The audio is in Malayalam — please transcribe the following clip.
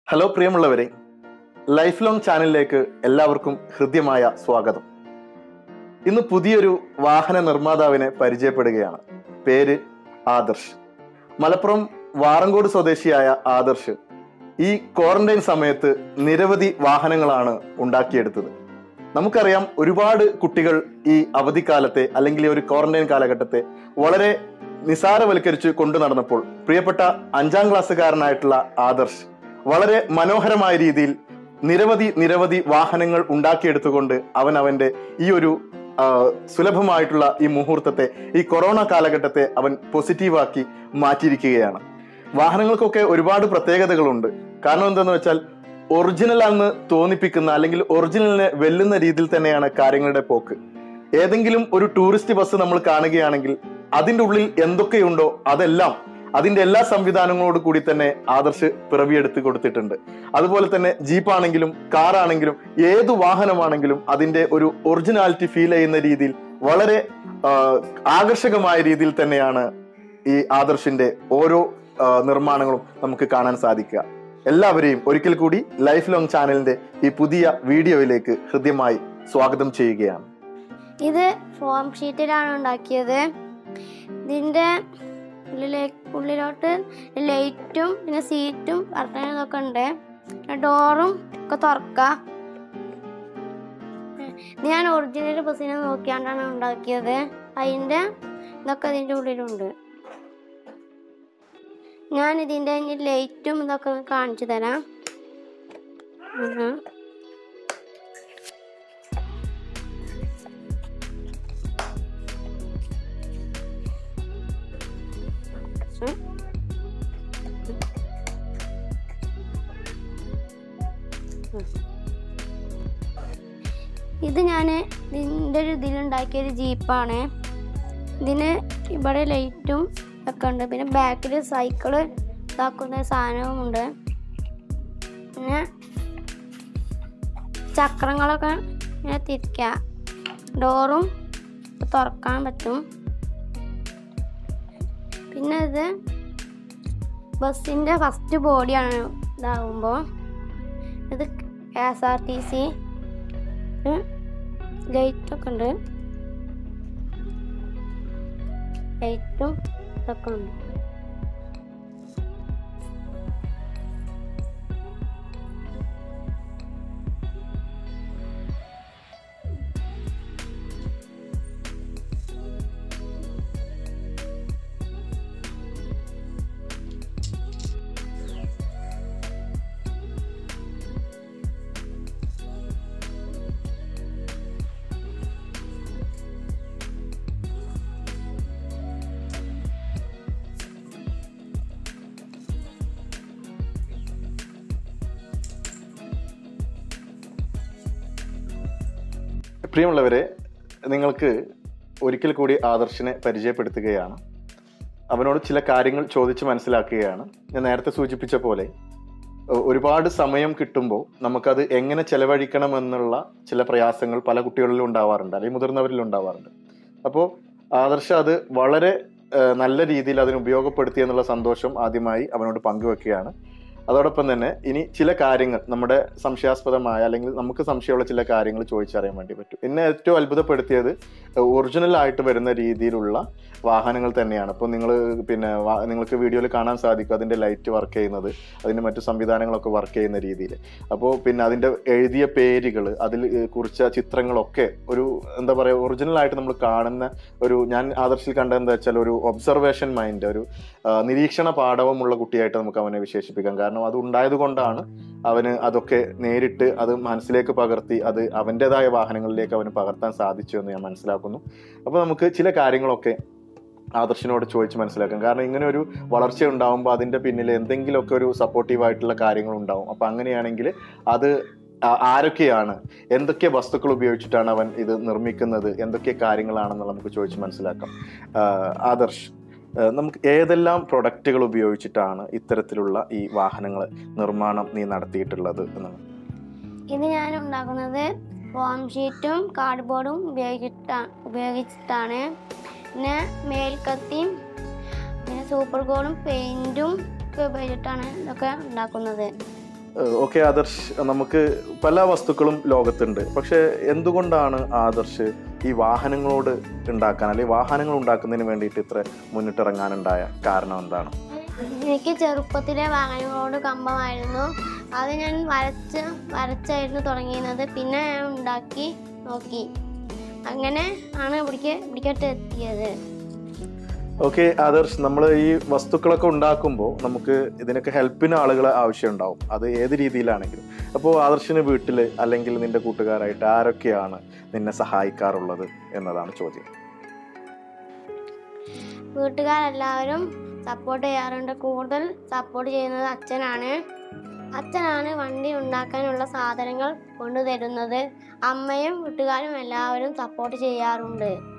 ഹലോ പ്രിയമുള്ളവരെ ലൈഫ് ലോങ് ചാനലിലേക്ക് എല്ലാവർക്കും ഹൃദ്യമായ സ്വാഗതം ഇന്ന് പുതിയൊരു വാഹന നിർമ്മാതാവിനെ പരിചയപ്പെടുകയാണ് പേര് ആദർശ് മലപ്പുറം വാറങ്കോട് സ്വദേശിയായ ആദർശ് ഈ ക്വാറന്റൈൻ സമയത്ത് നിരവധി വാഹനങ്ങളാണ് ഉണ്ടാക്കിയെടുത്തത് നമുക്കറിയാം ഒരുപാട് കുട്ടികൾ ഈ അവധിക്കാലത്തെ അല്ലെങ്കിൽ ഈ ഒരു ക്വാറന്റൈൻ കാലഘട്ടത്തെ വളരെ നിസാരവൽക്കരിച്ച് കൊണ്ടു നടന്നപ്പോൾ പ്രിയപ്പെട്ട അഞ്ചാം ക്ലാസ്സുകാരനായിട്ടുള്ള ആദർശ് വളരെ മനോഹരമായ രീതിയിൽ നിരവധി നിരവധി വാഹനങ്ങൾ ഉണ്ടാക്കിയെടുത്തുകൊണ്ട് അവൻ അവന്റെ ഈ ഒരു ആ, സുലഭമായിട്ടുള്ള ഈ മുഹൂർത്തത്തെ ഈ കൊറോണ കാലഘട്ടത്തെ അവൻ പോസിറ്റീവാക്കി മാറ്റിയിരിക്കുകയാണ് വാഹനങ്ങൾക്കൊക്കെ ഒരുപാട് പ്രത്യേകതകളുണ്ട് കാരണം എന്താണെന്ന് വെച്ചാൽ ഒറിജിനൽ ആണെന്ന് തോന്നിപ്പിക്കുന്ന അല്ലെങ്കിൽ ഒറിജിനലിനെ വെല്ലുന്ന രീതിയിൽ തന്നെയാണ് കാര്യങ്ങളുടെ പോക്ക് ഏതെങ്കിലും ഒരു ടൂറിസ്റ്റ് ബസ് നമ്മൾ കാണുകയാണെങ്കിൽ അതിന്റെ ഉള്ളിൽ എന്തൊക്കെയുണ്ടോ അതെല്ലാം അതിന്റെ എല്ലാ സംവിധാനങ്ങളോട് കൂടി തന്നെ ആദർശ് പിറവിയെടുത്ത് കൊടുത്തിട്ടുണ്ട് അതുപോലെ തന്നെ ജീപ്പാണെങ്കിലും കാറാണെങ്കിലും ഏത് വാഹനമാണെങ്കിലും അതിന്റെ ഒരു ഒറിജിനാലിറ്റി ഫീൽ ചെയ്യുന്ന രീതിയിൽ വളരെ ആ, ആകർഷകമായ രീതിയിൽ തന്നെയാണ് ഈ ആദർശിന്റെ ഓരോ ആ, നിർമ്മാണങ്ങളും നമുക്ക് കാണാൻ സാധിക്കുക എല്ലാവരെയും ഒരിക്കൽ കൂടി ലൈഫ് ലോങ് ചാനലിന്റെ ഈ പുതിയ വീഡിയോയിലേക്ക് ഹൃദ്യമായി സ്വാഗതം ചെയ്യുകയാണ് ഇത് ഫോം ഷീറ്റിലാണ് ഉണ്ടാക്കിയത് ഇതിൻ്റെ ഉള്ളിലേക്ക് ഉള്ളിലോട്ട് ലൈറ്റും പിന്നെ സീറ്റും കർട്ടനും ഇതൊക്കെ ഉണ്ട് പിന്നെ ഡോറും ഒക്കെ തുറക്കാം ഇത് ഞാൻ ഒറിജിനൽ ബസ്സിനെ നോക്കിയാണ്ടാണ് ഉണ്ടാക്കിയത് അതിൻ്റെ ഇതൊക്കെ ഇതിൻ്റെ ഉള്ളിലുണ്ട് ഞാൻ ഇതിൻ്റെ ലൈറ്റും ഇതൊക്കെ കാണിച്ചു തരാം ഉം. ഉം. ഇത് ഞാൻ ഇതിൻ്റെ ഒരു ഇതിലുണ്ടാക്കിയ ഒരു ജീപ്പാണ് ഇതിന് ഇവിടെ ലൈറ്റും ഒക്കെ ഉണ്ട് പിന്നെ ബാക്കിൽ സൈക്കിള് ഇതാക്കുന്ന സാധനവുമുണ്ട് പിന്നെ ചക്രങ്ങളൊക്കെ ഇങ്ങനെ തിരിക്കുക ഡോറും തുറക്കാൻ പറ്റും പിന്നെ ഇത് ബസ്സിൻ്റെ ഫസ്റ്റ് ബോഡിയാണ് ഇതാകുമ്പോൾ ഇത് K S R T C ലൈറ്റൊക്കെ ഉണ്ട് ലൈറ്റും ഇതൊക്കെ ഉണ്ട് പ്രിയമുള്ളവരെ നിങ്ങൾക്ക് ഒരിക്കൽ കൂടി ആദർശിനെ പരിചയപ്പെടുത്തുകയാണ് അവനോട് ചില കാര്യങ്ങൾ ചോദിച്ച് മനസ്സിലാക്കുകയാണ് ഞാൻ നേരത്തെ സൂചിപ്പിച്ച പോലെ ഒ- ഒരുപാട് സമയം കിട്ടുമ്പോൾ നമുക്കത് എങ്ങനെ ചെലവഴിക്കണം എന്നുള്ള ചില പ്രയാസങ്ങൾ പല കുട്ടികളിലും ഉണ്ടാവാറുണ്ട് അല്ലെങ്കിൽ മുതിർന്നവരിലും ഉണ്ടാവാറുണ്ട് അപ്പോൾ ആദർശ അത് വളരെ ഏഹ്, നല്ല രീതിയിൽ അതിന് ഉപയോഗപ്പെടുത്തി എന്നുള്ള സന്തോഷം ആദ്യമായി അവനോട് പങ്കുവെക്കുകയാണ് അതോടൊപ്പം തന്നെ ഇനി ചില കാര്യങ്ങൾ നമ്മുടെ സംശയാസ്പദമായ അല്ലെങ്കിൽ നമുക്ക് സംശയമുള്ള ചില കാര്യങ്ങൾ ചോദിച്ചറിയാൻ വേണ്ടി പറ്റും എന്നെ ഏറ്റവും അത്ഭുതപ്പെടുത്തിയത് ഒറിജിനൽ ആയിട്ട് വരുന്ന രീതിയിലുള്ള വാഹനങ്ങൾ തന്നെയാണ് അപ്പോൾ നിങ്ങൾ പിന്നെ വാ- നിങ്ങൾക്ക് വീഡിയോയിൽ കാണാൻ സാധിക്കും അതിന്റെ ലൈറ്റ് വർക്ക് ചെയ്യുന്നത് അതിന്റെ മറ്റു സംവിധാനങ്ങളൊക്കെ വർക്ക് ചെയ്യുന്ന രീതിയിൽ അപ്പോൾ പിന്നെ അതിന്റെ എഴുതിയ പേരുകൾ അതിൽ ഏഹ്, കുറിച്ച ചിത്രങ്ങളൊക്കെ ഒരു എന്താ പറയുക ഒറിജിനൽ ആയിട്ട് നമ്മൾ കാണുന്ന ഒരു ഞാൻ ആദർശിൽ കണ്ടത് എന്താ വെച്ചാൽ ഒരു ഒബ്സർവേഷൻ മൈൻഡ് ഒരു ആ, നിരീക്ഷണ പാഠവുമുള്ള കുട്ടിയായിട്ട് നമുക്ക് അവനെ വിശേഷിപ്പിക്കാം കാരണം അത് ഉണ്ടായത് കൊണ്ടാണ് അവന് അതൊക്കെ നേരിട്ട് അത് മനസ്സിലേക്ക് പകർത്തി അത് അവൻ്റെതായ വാഹനങ്ങളിലേക്ക് അവന് പകർത്താൻ സാധിച്ചു എന്ന് ഞാൻ മനസ്സിലാക്കുന്നു അപ്പോൾ നമുക്ക് ചില കാര്യങ്ങളൊക്കെ ആദർശിനോട് ചോദിച്ച് മനസ്സിലാക്കാം കാരണം ഇങ്ങനെ ഒരു വളർച്ച ഉണ്ടാകുമ്പോൾ അതിന്റെ പിന്നിൽ എന്തെങ്കിലുമൊക്കെ ഒരു സപ്പോർട്ടീവ് ആയിട്ടുള്ള കാര്യങ്ങൾ ഉണ്ടാവും അപ്പൊ അങ്ങനെയാണെങ്കിൽ അത് ആ- ആരൊക്കെയാണ് എന്തൊക്കെ വസ്തുക്കൾ ഉപയോഗിച്ചിട്ടാണ് അവൻ ഇത് നിർമ്മിക്കുന്നത് എന്തൊക്കെ കാര്യങ്ങളാണെന്ന് നമുക്ക് ചോദിച്ച് മനസ്സിലാക്കാം ആ, ആദർശ് ആ, നമുക്ക് ഏതെല്ലാം പ്രൊഡക്റ്റുകൾ ഉപയോഗിച്ചിട്ടാണ് ഇത്തരത്തിലുള്ള ഈ വാഹനങ്ങൾ നിർമ്മാണം നീ നടത്തിയിട്ടുള്ളത് എന്നാണ് ഇത് ഞാൻ ഉണ്ടാക്കുന്നത് ഫോം ഷീറ്റും കാർഡ്ബോർഡും ഉപയോഗിച്ചിട്ടാണ് ഉപയോഗിച്ചിട്ടാണ് പിന്നെ മേൽക്കത്തിയും പിന്നെ സൂപ്പർ ഗോളും പെയിൻറ്റും ഒക്കെ ഉപയോഗിച്ചിട്ടാണ് ഇതൊക്കെ ഉണ്ടാക്കുന്നത് ഓക്കെ ആദർശ് നമുക്ക് പല വസ്തുക്കളും ലോകത്തുണ്ട് പക്ഷെ എന്തുകൊണ്ടാണ് ആദർശ് ഈ വാഹനങ്ങളോട് ഉണ്ടാക്കാൻ അല്ലെങ്കിൽ വാഹനങ്ങൾ ഉണ്ടാക്കുന്നതിന് വേണ്ടിയിട്ട് ഇത്ര മുന്നിട്ടിറങ്ങാനുണ്ടായ കാരണം എന്താണ് എനിക്ക് ചെറുപ്പത്തിലെ വാഹനങ്ങളോട് കമ്പമായിരുന്നു അത് ഞാൻ വരച്ച് വരച്ചായിരുന്നു തുടങ്ങിയിരുന്നത് പിന്നെ ഞാൻ ഉണ്ടാക്കി നോക്കി അങ്ങനെ ആണ് ഇവിടേക്ക് ഇവിടേക്കട്ട് എത്തിയത് ഓക്കെ ആദർശ് നമ്മൾ ഈ വസ്തുക്കളൊക്കെ ഉണ്ടാക്കുമ്പോൾ നമുക്ക് ഇതിനൊക്കെ ഹെൽപ്പിന് ആളുകളെ ആവശ്യമുണ്ടാവും അത് ഏത് രീതിയിലാണെങ്കിലും അപ്പോൾ ആദർശിന് വീട്ടിൽ അല്ലെങ്കിൽ നിന്റെ കൂട്ടുകാരായിട്ട് ആരൊക്കെയാണ് നിന്നെ സഹായിക്കാറുള്ളത് എന്നതാണ് ചോദ്യം വീട്ടുകാരെല്ലാവരും സപ്പോർട്ട് ചെയ്യാറുണ്ട് കൂടുതൽ സപ്പോർട്ട് ചെയ്യുന്നത് അച്ഛനാണ് അച്ഛനാണ് വണ്ടി ഉണ്ടാക്കാനുള്ള സാധനങ്ങൾ കൊണ്ടുതരുന്നത് അമ്മയും വീട്ടുകാരും എല്ലാവരും സപ്പോർട്ട് ചെയ്യാറുണ്ട്